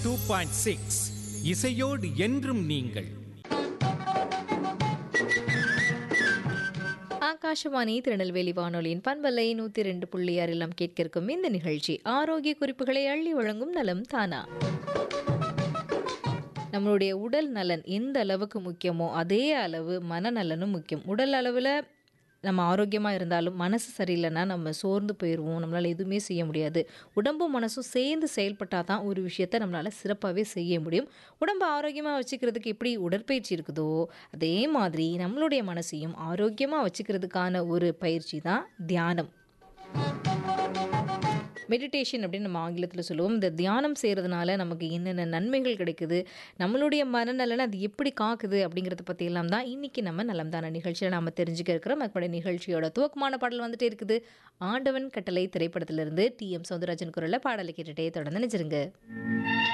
two point six இசையோடு என்றும் நீங்கள் ஆகாஷவாணி திருநெல்வேலி வானொலியின் பண்பலை நூற்றி ரெண்டு புள்ளி ஆறிலாம் கேட்க இருக்கும் இந்த நிகழ்ச்சி ஆரோக்கிய குறிப்புகளை அள்ளி வழங்கும் நலம் தானா நம்மளுடைய உடல் நலன் எந்த அளவுக்கு முக்கியமோ அதே அளவு மனநலனும் முக்கியம் உடல் அளவில் நம்ம ஆரோக்கியமாக இருந்தாலும் மனசு சரியில்லைன்னா நம்ம சோர்ந்து போயிடுவோம் நம்மளால் எதுவுமே செய்ய முடியாது உடம்பும் மனசும் சேர்ந்து செயல்பட்டால் தான் ஒரு விஷயத்த நம்மளால் சிறப்பாகவே செய்ய முடியும் உடம்பை ஆரோக்கியமாக வச்சுக்கிறதுக்கு எப்படி உடற்பயிற்சி இருக்குதோ அதே மாதிரி நம்மளுடைய மனசையும் ஆரோக்கியமாக வச்சுக்கிறதுக்கான ஒரு பயிற்சி தான் தியானம் மெடிடேஷன் அப்படின்னு நம்ம ஆங்கிலத்தில் சொல்லுவோம் இந்த தியானம் செய்கிறதுனால நமக்கு என்னென்ன நன்மைகள் கிடைக்குது நம்மளுடைய மனநலனை அது எப்படி காக்குது அப்படிங்கிறத பற்றி எல்லாம் தான் இன்றைக்கி நம்ம நலம்தான நிகழ்ச்சியில் நாம் தெரிஞ்சுக்க இருக்கிறோம் நம்மளுடைய நிகழ்ச்சியோட துவக்கமான பாடல் வந்துட்டே இருக்குது ஆண்டவன் கட்டளை திரைப்படத்திலிருந்து டி எம் சௌந்தரராஜன் குரலில் பாடலை கேட்டுட்டே தொடர்ந்து நினைச்சிருங்க